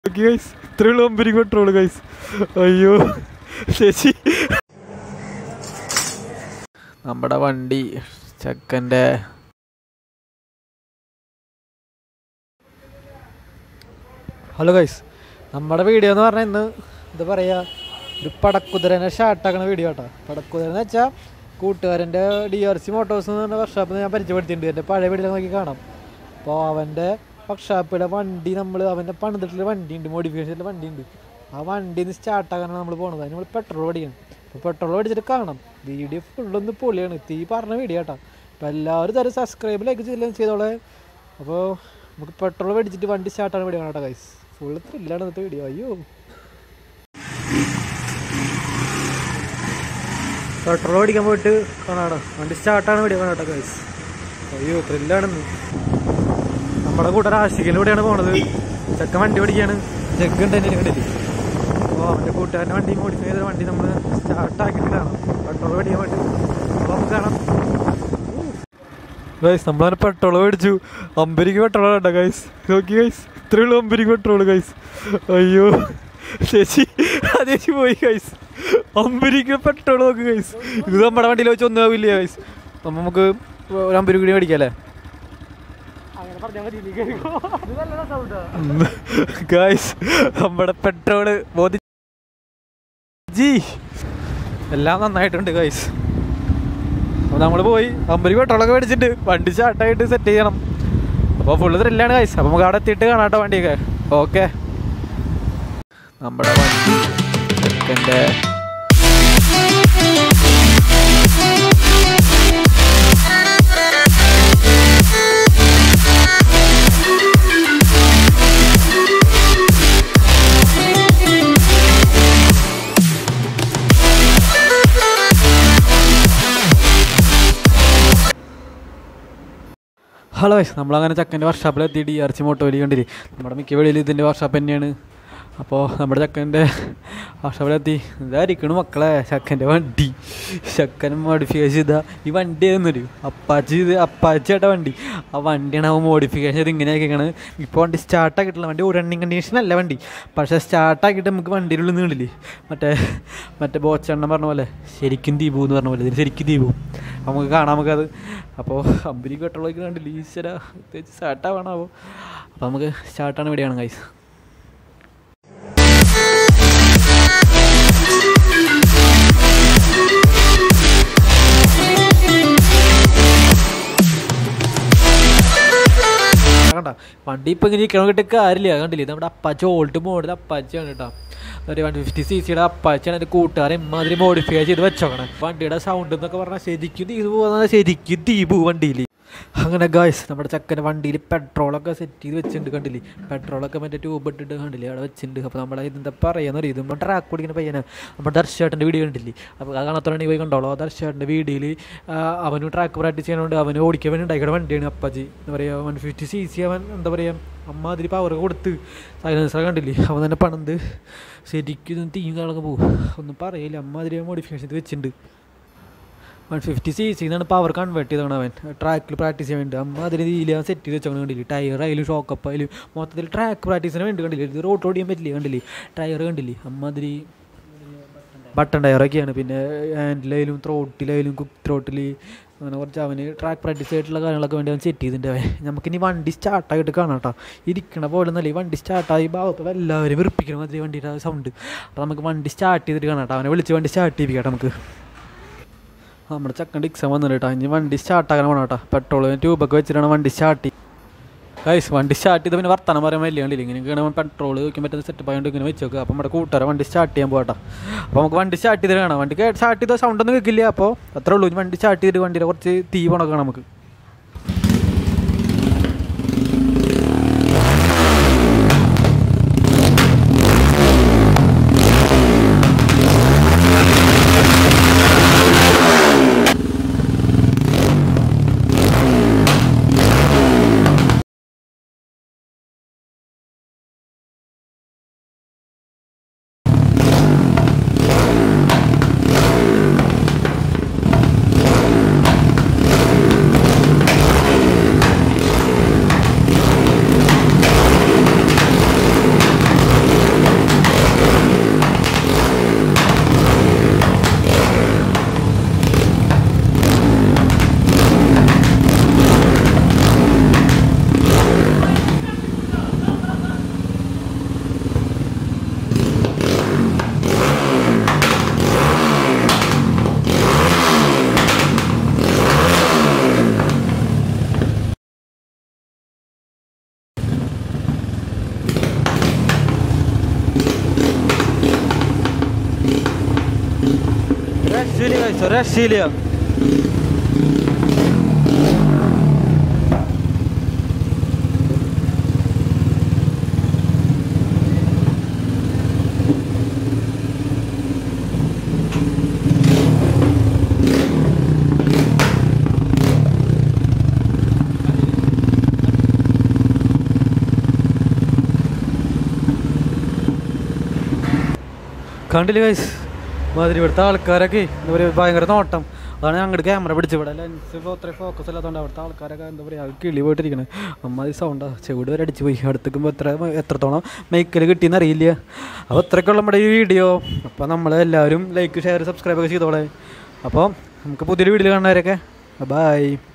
guys ഇത്രയുള്ള ഒമ്പരിക്ക് petrol guys അയ്യോ ചേച്ചി നമ്മുടെ വണ്ടി ചെക്കൻ്റെ ഹലോ ഗൈസ് നമ്മുടെ വീഡിയോ എന്ന് പറഞ്ഞാൽ ഇന്ന് എന്താ പറയുക ഒരു പടക്കുതിരനെ ഷാർട്ടാക്കണ വീഡിയോ കേട്ടോ പടക്കുതിര എന്ന് വെച്ചാൽ കൂട്ടുകാരൻ്റെ ഡി ആർ സി മോട്ടോഴ്സ് എന്ന് പറഞ്ഞ വർക്ക്ഷോപ്പിൽ ഞാൻ പരിചയപ്പെടുത്തിയിട്ടുണ്ട് എൻ്റെ പഴയ വീഡിയോ നോക്കി കാണാം അപ്പോൾ അവൻ്റെ വർക്ക്ഷോപ്പിലെ വണ്ടി നമ്മൾ അവൻ്റെ പണിതിട്ടുള്ള വണ്ടി ഉണ്ട് മോഡിഫിക്കേഷനിലെ വണ്ടി ഉണ്ട് ആ വണ്ടി നിന്ന് സ്റ്റാർട്ടാക്കാനാണ് നമ്മൾ പോണത് അതിന് നമ്മൾ പെട്രോൾ മേടിക്കണം അപ്പോൾ പെട്രോൾ മേടിച്ചിട്ട് കാണാം വീഡിയോ ഫുള്ളൊന്ന് പൊളിയാണ് തീ പറഞ്ഞ വീഡിയോ കേട്ടോ അപ്പോൾ എല്ലാവരും തരം സബ്സ്ക്രൈബ് ലൈക്ക് ചെയ്തില്ല ചെയ്തോളെ അപ്പോൾ നമുക്ക് പെട്രോൾ മേടിച്ചിട്ട് വണ്ടി സ്റ്റാർട്ടാണ് വീഡിയോ കേട്ടോ ഗൈസ് ഫുള്ള് ത്രില്ലാണ് ഇന്നത്തെ വീഡിയോ അയ്യോ പെട്രോൾ മേടിക്കാൻ പോയിട്ട് കാണാടോ വണ്ടി സ്റ്റാർട്ടാണ് വീഡിയോ കാണാട്ടോ ഗൈസ് അയ്യോ ത്രില്ലാണെന്ന് നമ്മുടെ കൂട്ടർ ആശിക്കലൂടെയാണ് പോണത് ചെക്കൻ വണ്ടി ഓടിക്കാണ് ചെക്ക് ഉണ്ട് എൻ്റെ കണ്ടില്ലേ അപ്പോൾ അവൻ്റെ കൂട്ടുകാരൻ്റെ വണ്ടി മോഡിഫൈ ചെയ്ത വണ്ടി നമ്മൾ സ്റ്റാർട്ടാക്കിയിട്ട് കാണാം പെട്രോൾ മേടിക്കാൻ വേണ്ടി അപ്പോൾ നമുക്ക് കാണാം ഗൈസ് നമ്മളങ്ങനെ പെട്രോൾ മേടിച്ചു അമ്പരിക്ക് പെട്രോൾ കേട്ടോ ഗൈസ് നോക്കി ഗൈസ് ഇത്രയുള്ള അമ്പരിക്ക് പെട്രോൾ ഗൈസ് അയ്യോ ചേച്ചി ആ ചേച്ചി പോയി ഗൈസ് അമ്പരിക്ക് പെട്രോൾ നോക്ക് ഗൈസ് ഇത് നമ്മുടെ വണ്ടിയിൽ വെച്ച് ഒന്നും ആവില്ല ഗൈസ് അപ്പം നമുക്ക് ഒരു അമ്പത് കൂടി മേടിക്കാം അല്ലേ ഗൈസ് നമ്മുടെ പെട്രോള് ബോധി ജി എല്ലാം നന്നായിട്ടുണ്ട് ഗൈസ് അപ്പോൾ നമ്മൾ പോയി അമ്പത് പെട്രോളൊക്കെ മേടിച്ചിട്ട് വണ്ടി സ്റ്റാർട്ടായിട്ട് സെറ്റ് ചെയ്യണം അപ്പോൾ ഫുള്ള് ത്രില്ലാണ് ഗൈസ് അപ്പോൾ നമുക്ക് അവിടെ എത്തിയിട്ട് കാണാട്ടോ വണ്ടിയൊക്കെ ഓക്കെ നമ്മുടെ വണ്ടി ചെക്കൻ്റെ ഹലോ ഗൈസ് നമ്മളങ്ങനെ ചക്കൻ്റെ വർക്ക്ഷോപ്പിൽ എത്തി ഡി ആർ സി മോട്ടോ വലി കണ്ടില്ലേ നമ്മുടെ മിക്ക വെളിയിൽ ഇതിൻ്റെ വർക്ക്ഷോപ്പ് തന്നെയാണ് അപ്പോൾ നമ്മുടെ ചക്കൻ്റെ വർക്ക്ഷോപ്പിലെത്തി ഇതായിരിക്കണം മക്കളെ ചക്കൻ്റെ വണ്ടി ചക്കൻ മോഡിഫിക്കേഷൻ ചെയ്താ ഈ വണ്ടി ഏതെന്നൊരു അപ്പാച്ചി ഇത് അപ്പാച്ചിയുടെ വണ്ടി ആ വണ്ടിയാണ് അവൻ മോഡിഫിക്കേഷൻ ചെയ്ത് ഇങ്ങനെ ആക്കിയാണ് ഇപ്പോൾ വണ്ടി സ്റ്റാർട്ടാക്കിയിട്ടില്ല വണ്ടി റണ്ണിങ് കണ്ടീഷൻ അല്ല വണ്ടി പക്ഷേ സ്റ്റാർട്ടാക്കിയിട്ട് നമുക്ക് വണ്ടിയുടെ ഉള്ളിൽ നീണ്ടില്ലേ മറ്റേ മറ്റേ ബോച്ചെണ്ണം പറഞ്ഞ പോലെ ശരിക്കും ദീപു എന്ന് പറഞ്ഞ പോലെ ഇതിന് ശരിക്കും ദീപു നമുക്ക് കാണാം നമുക്കത് അപ്പോൾ അമ്പരി പെട്രോളൊക്കെ കണ്ടില്ല ഈശ്വര പ്രത്യേകിച്ച് സ്റ്റാർട്ടാവണോ അപ്പോൾ നമുക്ക് സ്റ്റാർട്ടാണ് ഇവിടെയാണ് കൈസ് കണ്ട വണ്ടി ഇപ്പം ഇങ്ങനെ ഇരിക്കണം കിട്ടിയ കാര്യമില്ല കണ്ടില്ലേ നമ്മുടെ അപ്പാച്ച ഓൾട്ട് മോഡൽ അപ്പാച്ചയാണ് കേട്ടോ ഒരു വൺ ഫിഫ്റ്റി സി സിയുടെ അപ്പാച്ചാണ് എൻ്റെ കൂട്ടുകാരൻ ഇമാതിരി മോഡിഫൈ ചെയ്ത് വെച്ചോക്കണം വണ്ടിയുടെ സൗണ്ട് എന്നൊക്കെ പറഞ്ഞാൽ ശരിക്കും തീ പോകുന്നത് ശരിക്കും ദീപു വണ്ടിയിൽ അങ്ങനെ ഗായ്സ് നമ്മുടെ ചക്കൻ്റെ വണ്ടിയിൽ പെട്രോളൊക്കെ സെറ്റ് ചെയ്ത് വെച്ചിട്ടുണ്ട് കണ്ടില്ലേ പെട്രോളൊക്കെ മറ്റേ ട്യൂബ് ഇട്ടിട്ട് കണ്ടില്ലേ അവിടെ വെച്ചിട്ടുണ്ട് അപ്പോൾ നമ്മൾ ഇതെന്താ പറയുക അറിയാം നമ്മൾ ട്രാക്ക് കുടിക്കുന്ന പയ്യനാണ് നമ്മുടെ ദർശേട്ടൻ്റെ വീഡിയോ കണ്ടില്ലേ അപ്പോൾ ആ കാണാത്തോടെ പോയി കണ്ടോളൂ ആ ദർശേട്ടൻ്റെ വീഡിയോയിൽ അവന് ട്രാക്ക് പ്രാക്ടീസ് ചെയ്യാനുണ്ട് അവന് ഓടിക്കാൻ വേണ്ടി ഉണ്ടാക്കിയ വണ്ടിയാണ് അപ്പാജി എന്താ പറയുക വൺ ഫിഫ്റ്റി സി സി അവൻ എന്താ പറയുക അമ്മ അതിൽ പവർ കൊടുത്ത് സൈലൻസർ കണ്ടില്ലേ അവൻ തന്നെ പണന്ത് ശരിക്കും തീയും കാണൊക്കെ പോകും ഒന്നും പറയില്ല അമ്മ അതിൽ മോഡിഫിക്കേഷൻ ചെയ്ത് വെച്ചിട്ടുണ്ട് വൺ ഫിഫ്റ്റി സി സിന്നാണ് പവർ കൺവേർട്ട് ചെയ്തോണം അവൻ ട്രാക്കിൽ പ്രാക്ടീസ് ചെയ്യാൻ വേണ്ടി അമ്മ അതിന് രീതിയിൽ സെറ്റ് ചെയ്ത് വെച്ചോണം കണ്ടില്ലേ ടയർ ആയാലും ഷോക്കപ്പ് ആയാലും മൊത്തത്തിൽ ട്രാക്ക് പ്രാക്ടീസിന് വേണ്ടി കണ്ടില്ലേ ഇത് റോഡ് ഓടിയാൻ പറ്റില്ലേ കണ്ടില്ലേ ടയർ കണ്ടില്ലേ അമ്മ അതിൽ ബട്ടൺ ടയറൊക്കെയാണ് പിന്നെ ഹാൻഡിലായാലും ത്രോട്ടിലായാലും കുക്ക് ത്രോട്ടിൽ അങ്ങനെ കുറച്ച് അവന് ട്രാക്ക് പ്രാക്ടീസ് ആയിട്ടുള്ള കാര്യങ്ങളൊക്കെ വേണ്ടി അവൻ സെറ്റ് ചെയ്തിട്ടുണ്ട് അവൻ നമുക്കിനി വണ്ടി സ്റ്റാർട്ടായിട്ട് കാണാം കേട്ടോ ഇരിക്കണ പോലെ നല്ല ഈ വണ്ടി സ്റ്റാർട്ടായി ഭാഗത്ത് എല്ലാവരും വെറുപ്പിക്കണം മാതിരി വണ്ടിയുടെ സൗണ്ട് അപ്പോൾ നമുക്ക് വണ്ടി സ്റ്റാർട്ട് ചെയ്തിട്ട് കാണാം കേട്ടോ അവനെ വിളിച്ച് വണ്ടി സ്റ്റാർട്ട് ചെയ്യിപ്പിക്കാം നമുക്ക് നമ്മുടെ ചക്കൻ്റെ എക്സാം വന്നിട്ട് കേട്ടോ ഇനി വണ്ടി സ്റ്റാർട്ടാക്കാൻ പോകണം കേട്ടോ പെട്രോൾ ട്യൂബൊക്കെ വെച്ചിട്ടാണ് വണ്ടി സ്റ്റാർട്ട് ഗൈസ് വണ്ടി സ്റ്റാർട്ട് ചെയ്ത് പിന്നെ വർത്തമാനം പറയാൻ വലിയ കണ്ടില്ല ഇങ്ങനെ പെട്രോൾ വയ്ക്കാൻ പറ്റുന്ന സെറ്റപ്പ് ആയതുകൊണ്ട് ഇങ്ങനെ വെച്ച് നോക്കുക അപ്പോൾ നമ്മുടെ കൂട്ടുകാരെ വണ്ടി സ്റ്റാർട്ട് ചെയ്യാൻ പോകട്ടെ അപ്പോൾ നമുക്ക് വണ്ടി സ്റ്റാർട്ട് ചെയ്ത് കാണാം വണ്ടി സ്റ്റാർട്ട് ചെയ്ത സൗണ്ട് ഒന്നും കേൾക്കില്ല അപ്പോൾ അത്രേ ഉള്ളൂ ഇനി വണ്ടി സ്റ്റാർട്ട് ചെയ്തിട്ട് വണ്ടിയുടെ കുറച്ച് തീ പോണക്കണം നമുക്ക് രക്ഷയില്ല guys, ഒരു രക്ഷയില്ല കണ്ടില്ല ഗൈസ് മാതിരി ഇവിടുത്തെ ആൾക്കാരൊക്കെ എന്താ പറയുക ഭയങ്കര നോട്ടം അതാണ് ഞങ്ങളുടെ ക്യാമറ പിടിച്ച് ഇവിടെ ലെൻസ് ഇപ്പോൾ അത്രയും ഫോക്കസ് ഇല്ലാത്തതുകൊണ്ട് അവിടുത്തെ ആൾക്കാരൊക്കെ എന്താ പറയുക കിളി പോയിട്ടിരിക്കണേ അമ്മാതിരി സൗണ്ടാ ചെവിട് വരെ അടിച്ച് പോയി അടുത്തേക്കുമ്പോൾ എത്ര എത്രത്തോളം മൈക്കിൽ കിട്ടിയെന്ന് അറിയില്ല അപ്പോൾ അത്രയ്ക്കുള്ള നമ്മുടെ ഈ വീഡിയോ അപ്പോൾ നമ്മൾ എല്ലാവരും ലൈക്ക് ഷെയർ സബ്സ്ക്രൈബ് ഒക്കെ ചെയ്തോളെ അപ്പോൾ നമുക്ക് പുതിയൊരു വീഡിയോ കാണുന്നവരൊക്കെ ബൈ